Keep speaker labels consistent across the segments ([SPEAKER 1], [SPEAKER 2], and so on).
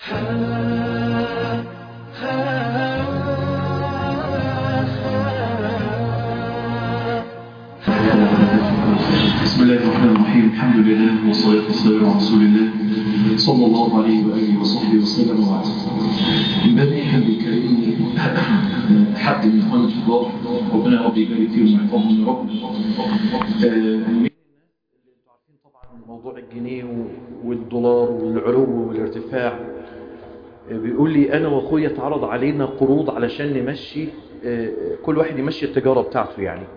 [SPEAKER 1] بسم الله الرحمن الرحيم الحمد لله والصلاة والسلام على رسول الله صلى الله عليه وآله وصحبه وسلم وبعد من باب حمد الكريم حد من إخواننا في الله ربنا يا رب يبارك فيهم ويحفظهم يا رب آه،
[SPEAKER 2] طبعا موضوع الجنيه والدولار والعلو والارتفاع بيقول لي انا واخويا اتعرض علينا قروض علشان نمشي كل واحد يمشي التجارة بتاعته يعني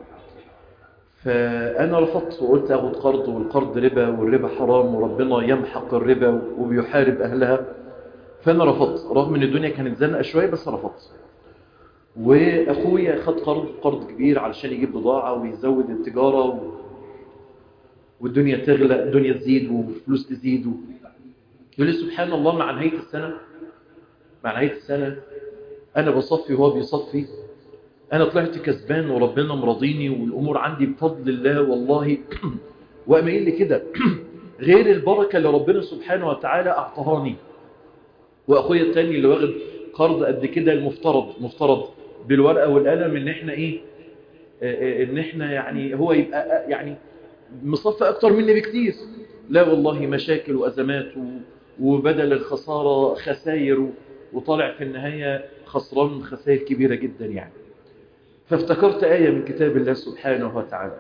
[SPEAKER 2] فانا رفضت وقلت اخد قرض والقرض ربا والربا حرام وربنا يمحق الربا وبيحارب اهلها فانا رفضت رغم ان الدنيا كانت زنقه شويه بس رفضت واخويا خد قرض قرض كبير علشان يجيب بضاعه ويزود التجاره و... والدنيا تغلى الدنيا تزيد والفلوس تزيد و... يقول لي سبحان الله مع نهايه السنه مع نهايه السنه انا بصفي وهو بيصفي انا طلعت كسبان وربنا مرضيني والامور عندي بفضل الله والله وقام قايل لي كده غير البركه اللي ربنا سبحانه وتعالى اعطهاني واخويا التاني اللي واخد قرض قد كده المفترض مفترض بالورقه والقلم ان احنا ايه ان احنا يعني هو يبقى يعني مصفى اكتر مني بكتير لا والله مشاكل وازمات وبدل الخساره خساير وطالع في النهايه خسران خسائر كبيره جدا يعني فافتكرت آية من كتاب الله سبحانه وتعالى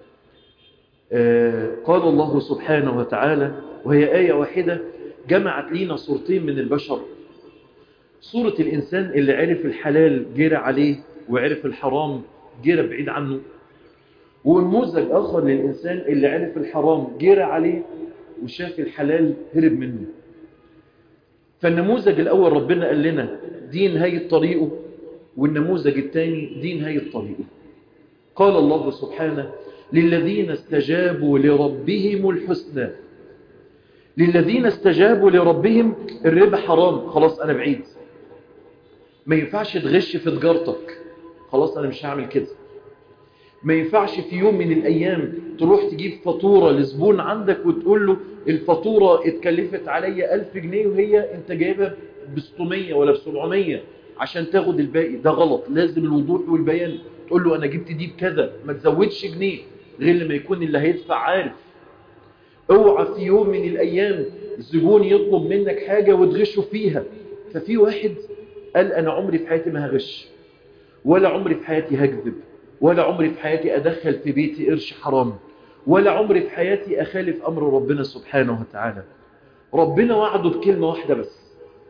[SPEAKER 2] آه قال الله سبحانه وتعالى وهي آية واحدة جمعت لينا صورتين من البشر صورة الإنسان اللي عرف الحلال جرى عليه وعرف الحرام جرى بعيد عنه ونموذج آخر للإنسان اللي عرف الحرام جرى عليه وشاف الحلال هرب منه فالنموذج الأول ربنا قال لنا دي نهاية طريقه والنموذج الثاني دي نهاية طريقه قال الله سبحانه للذين استجابوا لربهم الحسنى للذين استجابوا لربهم الربا حرام خلاص أنا بعيد ما ينفعش تغش في تجارتك خلاص أنا مش هعمل كده ما ينفعش في يوم من الأيام تروح تجيب فاتورة لزبون عندك وتقول له الفاتورة اتكلفت عليا ألف جنيه وهي انت جايبها ب 600 ولا ب 700 عشان تاخد الباقي ده غلط لازم الوضوح والبيان تقول له انا جبت دي بكذا ما تزودش جنيه غير لما يكون اللي هيدفع عارف اوعى في يوم من الايام الزبون يطلب منك حاجة وتغشه فيها ففي واحد قال انا عمري في حياتي ما هغش ولا عمري في حياتي هكذب ولا عمري في حياتي ادخل في بيتي قرش حرام ولا عمري في حياتي اخالف امر ربنا سبحانه وتعالى ربنا وعده بكلمة واحدة بس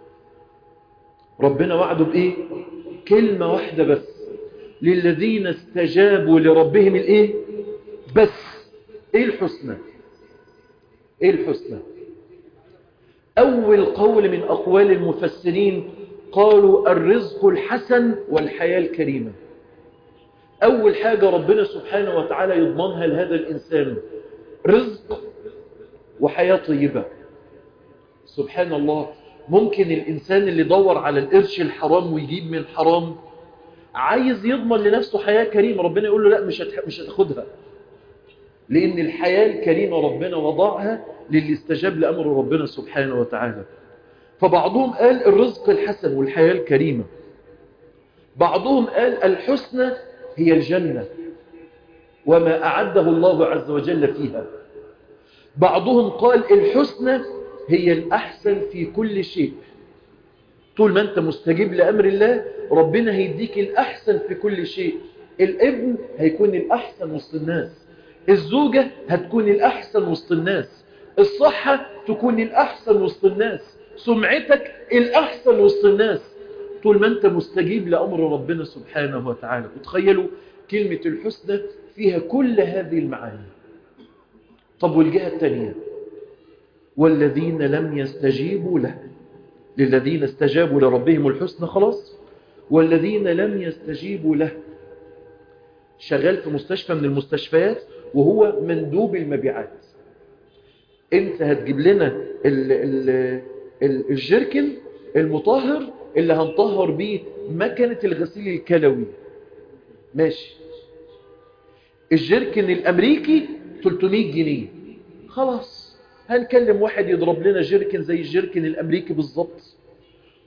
[SPEAKER 2] ربنا وعده بإيه كلمة واحدة بس للذين استجابوا لربهم الإيه بس إيه الحسنى إيه الحسنى أول قول من أقوال المفسرين قالوا الرزق الحسن والحياة الكريمة أول حاجة ربنا سبحانه وتعالى يضمنها لهذا الإنسان رزق وحياة طيبة سبحان الله ممكن الإنسان اللي دور على القرش الحرام ويجيب من حرام عايز يضمن لنفسه حياة كريمة ربنا يقول له لا مش مش هتاخدها لأن الحياة الكريمة ربنا وضعها للي استجاب لأمر ربنا سبحانه وتعالى فبعضهم قال الرزق الحسن والحياة الكريمة بعضهم قال الحسنى هي الجنة وما أعده الله عز وجل فيها بعضهم قال الحسنى هي الأحسن في كل شيء طول ما أنت مستجيب لأمر الله ربنا هيديك الأحسن في كل شيء الابن هيكون الأحسن وسط الناس الزوجة هتكون الأحسن وسط الناس الصحة تكون الأحسن وسط الناس سمعتك الأحسن وسط الناس طول ما أنت مستجيب لأمر ربنا سبحانه وتعالى وتخيلوا كلمة الحسنى فيها كل هذه المعاني طب والجهة الثانية والذين لم يستجيبوا له للذين استجابوا لربهم الحسنى خلاص والذين لم يستجيبوا له شغال في مستشفى من المستشفيات وهو مندوب المبيعات انت هتجيب لنا ال ال ال الجركن المطهر اللي هنطهر بيه مكنة الغسيل الكلوي ماشي الجركن الامريكي 300 جنيه خلاص هنكلم واحد يضرب لنا جيركن زي الجيركن الامريكي بالظبط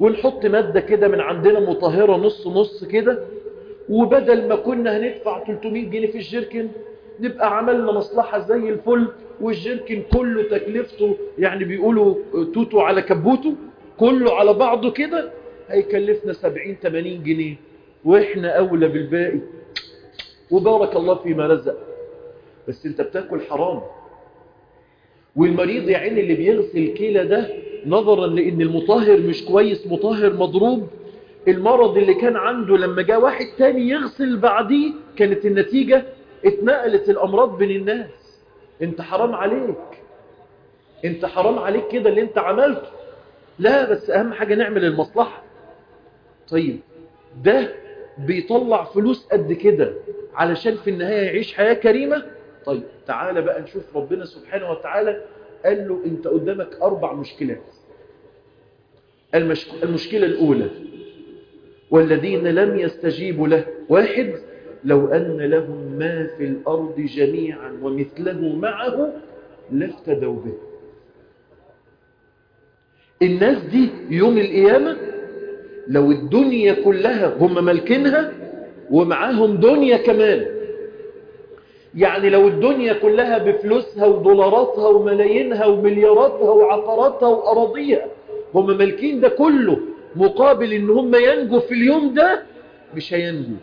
[SPEAKER 2] ونحط مادة كده من عندنا مطهرة نص نص كده وبدل ما كنا هندفع 300 جنيه في الجيركن نبقى عملنا مصلحة زي الفل والجيركن كله تكلفته يعني بيقولوا توتو على كبوته كله على بعضه كده هيكلفنا 70 80 جنيه واحنا اولى بالباقي وبارك الله فيما رزق بس انت بتاكل حرام والمريض يا عيني اللي بيغسل كلى ده نظرا لان المطهر مش كويس مطهر مضروب المرض اللي كان عنده لما جاء واحد تاني يغسل بعديه كانت النتيجة اتنقلت الامراض بين الناس انت حرام عليك انت حرام عليك كده اللي انت عملته لا بس اهم حاجة نعمل المصلحة طيب ده بيطلع فلوس قد كده علشان في النهاية يعيش حياة كريمة طيب تعالى بقى نشوف ربنا سبحانه وتعالى قال له انت قدامك اربع مشكلات المشك... المشكلة الاولى والذين لم يستجيبوا له واحد لو أن لهم ما في الأرض جميعا ومثله معه لافتدوا به الناس دي يوم القيامة لو الدنيا كلها هم ملكينها ومعاهم دنيا كمان يعني لو الدنيا كلها بفلوسها ودولاراتها وملايينها وملياراتها وعقاراتها وأراضيها هم ملكين ده كله مقابل ان هم ينجوا في اليوم ده مش هينجوا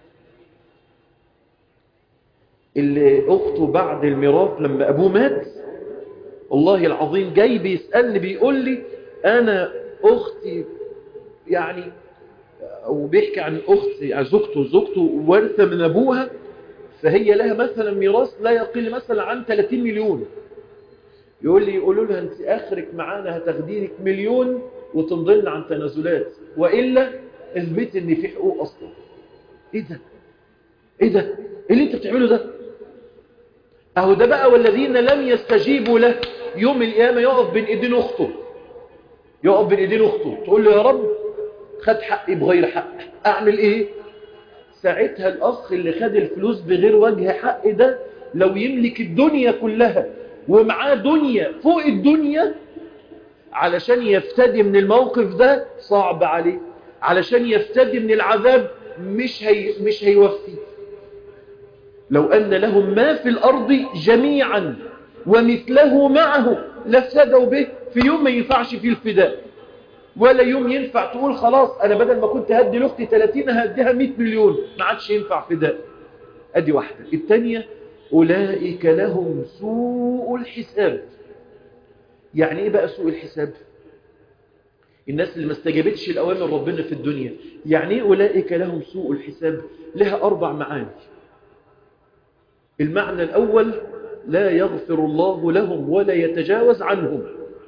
[SPEAKER 2] اللي اخته بعد الميراث لما ابوه مات والله العظيم جاي بيسألني بيقول لي انا اختي يعني او بيحكي عن اختي يعني زوجته زوجته ورثه من ابوها فهي لها مثلا ميراث لا يقل مثلا عن 30 مليون يقول لي يقولوا لها انت اخرك معانا هتاخدينك مليون وتمضلنا عن تنازلات وإلا اثبت ان في حقوق أصلا ايه ده ايه ده ايه اللي انت بتعمله ده اهو ده بقى والذين لم يستجيبوا له يوم القيامة يقف بين ايدين اخته يقف بين ايدين اخته تقول له يا رب خد حقي بغير حق اعمل ايه ساعتها الاخ اللي خد الفلوس بغير وجه حق ده لو يملك الدنيا كلها ومعاه دنيا فوق الدنيا علشان يفتدي من الموقف ده صعب عليه علشان يفتدي من العذاب مش هي مش هيوفي لو أن لهم ما في الأرض جميعا ومثله معه لافتدوا به في يوم ما ينفعش فيه الفداء ولا يوم ينفع تقول خلاص أنا بدل ما كنت هدي لأختي 30 هديها 100 مليون ما عادش ينفع فداء أدي واحدة الثانية أولئك لهم سوء الحساب يعني ايه بقى سوء الحساب الناس اللي ما استجابتش الأوامر ربنا في الدنيا يعني ايه أولئك لهم سوء الحساب لها أربع معاني المعنى الأول لا يغفر الله لهم ولا يتجاوز عنهم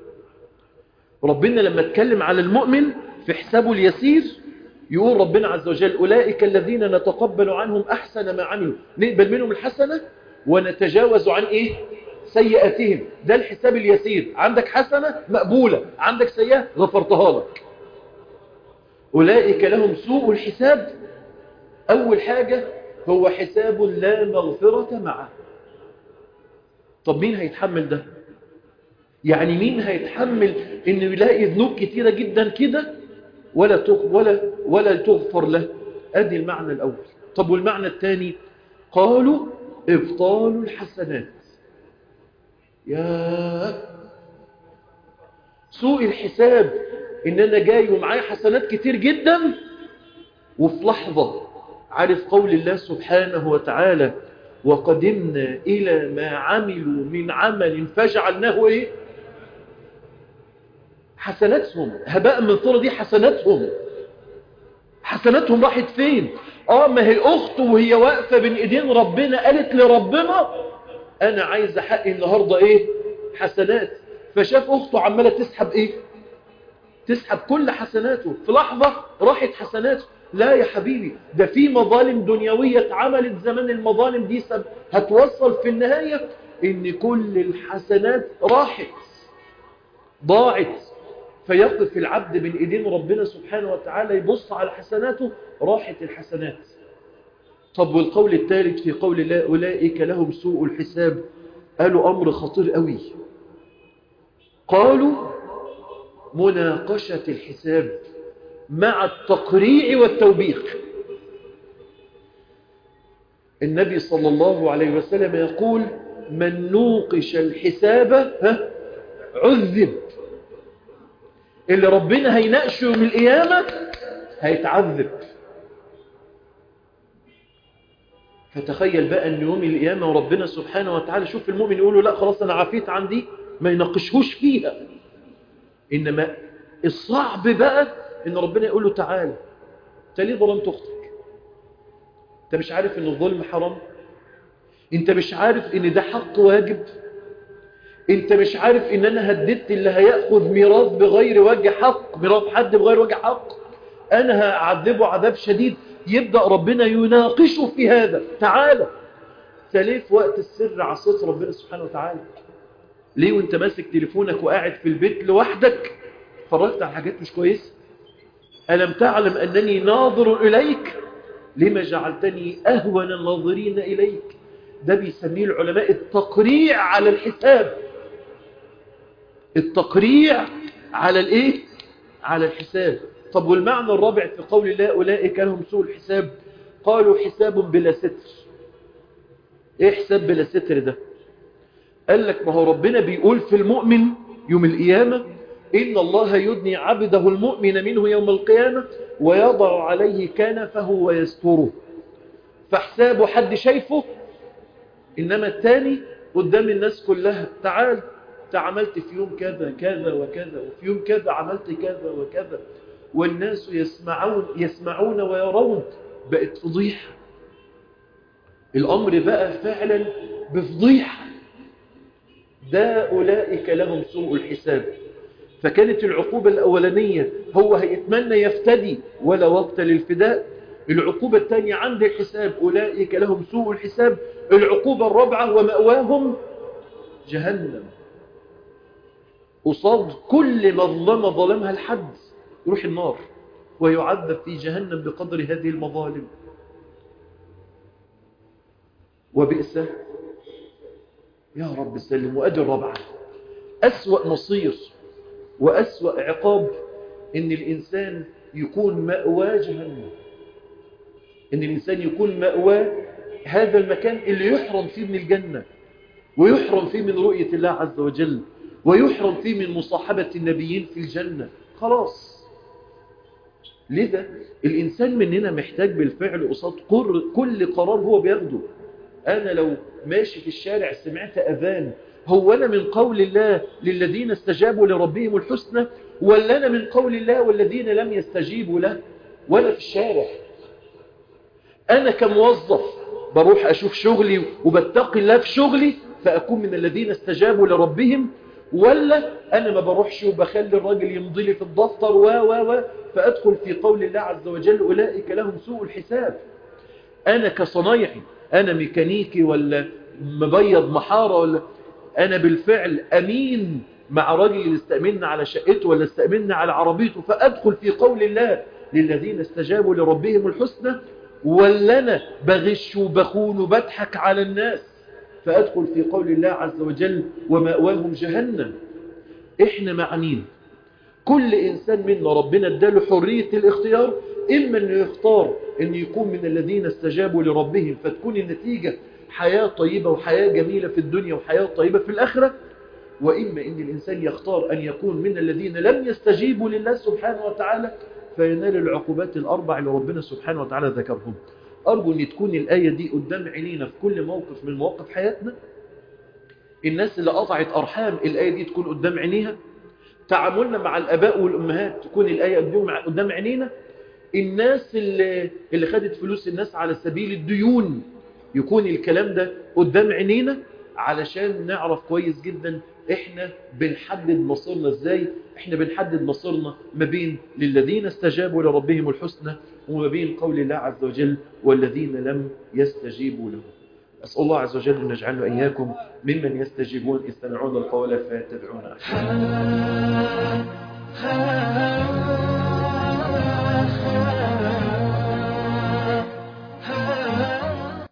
[SPEAKER 2] ربنا لما اتكلم على المؤمن في حسابه اليسير يقول ربنا عز وجل أولئك الذين نتقبل عنهم أحسن ما عملوا نقبل منهم الحسنة ونتجاوز عن إيه سيئاتهم ده الحساب اليسير عندك حسنة مقبولة عندك سيئة غفرتها لك أولئك لهم سوء الحساب أول حاجة هو حساب لا مغفرة معه طب مين هيتحمل ده يعني مين هيتحمل انه يلاقي ذنوب كتيرة جدا كده ولا تغ... ولا ولا تغفر له ادي المعنى الاول طب والمعنى الثاني قالوا ابطال الحسنات يا سوء الحساب ان انا جاي ومعايا حسنات كتير جدا وفي لحظة عارف قول الله سبحانه وتعالى وقدمنا إلى ما عملوا من عمل فجعلناه إيه حسناتهم هباء من طرة دي حسناتهم حسناتهم راحت فين اه ما هي اخته وهي واقفة بين ايدين ربنا قالت لربنا انا عايز حقي النهاردة ايه حسنات فشاف اخته عمالة تسحب ايه تسحب كل حسناته في لحظة راحت حسناته لا يا حبيبي ده في مظالم دنيوية اتعملت زمان المظالم دي سب هتوصل في النهاية ان كل الحسنات راحت ضاعت فيقف العبد بين ايدين ربنا سبحانه وتعالى يبص على حسناته راحت الحسنات طب والقول الثالث في قول الله أولئك لهم سوء الحساب قالوا أمر خطير قوي قالوا مناقشة الحساب مع التقريع والتوبيخ النبي صلى الله عليه وسلم يقول من نوقش الحساب ها عذب اللي ربنا هيناقشه يوم القيامة هيتعذب فتخيل بقى ان يوم القيامة وربنا سبحانه وتعالى شوف المؤمن يقول له لا خلاص انا عافيت عن دي ما يناقشهوش فيها انما الصعب بقى ان ربنا يقول له تعالى انت ليه ظلمت اختك انت مش عارف ان الظلم حرام انت مش عارف ان ده حق واجب انت مش عارف ان انا هددت اللي هياخذ ميراث بغير وجه حق ميراث حد بغير وجه حق انا هعذبه عذاب شديد يبدا ربنا يناقشه في هذا تعالى ليه في وقت السر عصيت ربنا سبحانه وتعالى ليه وانت ماسك تليفونك وقاعد في البيت لوحدك اتفرجت على حاجات مش كويسه الم تعلم انني ناظر اليك لما جعلتني اهون الناظرين اليك ده بيسميه العلماء التقريع على الحساب التقريع على الايه على الحساب طب والمعنى الرابع في قول الله اولئك لهم سوء الحساب قالوا حساب بلا ستر ايه حساب بلا ستر ده قال لك ما هو ربنا بيقول في المؤمن يوم القيامة إن الله يدني عبده المؤمن منه يوم القيامة ويضع عليه كنفه ويستره فحسابه حد شايفه إنما الثاني قدام الناس كلها تعال عملت في يوم كذا كذا وكذا وفي يوم كذا عملت كذا وكذا والناس يسمعون يسمعون ويرون بقت فضيحة الأمر بقى فعلا بفضيحة ده أولئك لهم سوء الحساب فكانت العقوبة الأولانية هو هيتمنى يفتدي ولا وقت للفداء العقوبة الثانية عند الحساب أولئك لهم سوء الحساب العقوبة الرابعة ومأواهم جهنم قصاد كل مظلمة ظلمها الحد يروح النار ويعذب في جهنم بقدر هذه المظالم وبئس يا رب سلم وأدي الرابعة أسوأ مصير وأسوأ عقاب إن الإنسان يكون مأواه جهنم إن الإنسان يكون مأواه هذا المكان اللي يحرم فيه من الجنة ويحرم فيه من رؤية الله عز وجل ويحرم فيه من مصاحبة النبيين في الجنة خلاص لذا الإنسان مننا محتاج بالفعل قصاد كل قرار هو بياخده أنا لو ماشي في الشارع سمعت أذان هو أنا من قول الله للذين استجابوا لربهم الحسنى ولا أنا من قول الله والذين لم يستجيبوا له ولا في الشارع أنا كموظف بروح أشوف شغلي وبتقي الله في شغلي فأكون من الذين استجابوا لربهم ولا أنا ما بروحش وبخلي الراجل يمضي لي في الدفتر و و و فأدخل في قول الله عز وجل أولئك لهم سوء الحساب أنا كصنايعي أنا ميكانيكي ولا مبيض محارة ولا أنا بالفعل أمين مع راجل استأمنا على شقته ولا استأمنا على عربيته فأدخل في قول الله للذين استجابوا لربهم الحسنى ولا أنا بغش وبخون وبضحك على الناس فأدخل في قول الله عز وجل ومأواهم جهنم إحنا معنين كل إنسان منا ربنا اداله حرية الاختيار إما أنه يختار أن يكون من الذين استجابوا لربهم فتكون النتيجة حياة طيبة وحياة جميلة في الدنيا وحياة طيبة في الآخرة وإما أن الإنسان يختار أن يكون من الذين لم يستجيبوا لله سبحانه وتعالى فينال العقوبات الأربع اللي ربنا سبحانه وتعالى ذكرهم أرجو أن تكون الآية دي قدام عينينا في كل موقف من مواقف حياتنا الناس اللي قطعت أرحام الآية دي تكون قدام عينيها تعاملنا مع الأباء والأمهات تكون الآية قدام عينينا الناس اللي, اللي خدت فلوس الناس على سبيل الديون يكون الكلام ده قدام عينينا علشان نعرف كويس جدا احنا بنحدد مصيرنا ازاي احنا بنحدد مصيرنا ما بين للذين استجابوا لربهم الحسنى وما بين قول الله عز وجل والذين لم يستجيبوا له أسأل الله عز وجل أن نجعلنا إياكم ممن يستجيبون يستمعون القول فيتبعون أحسنه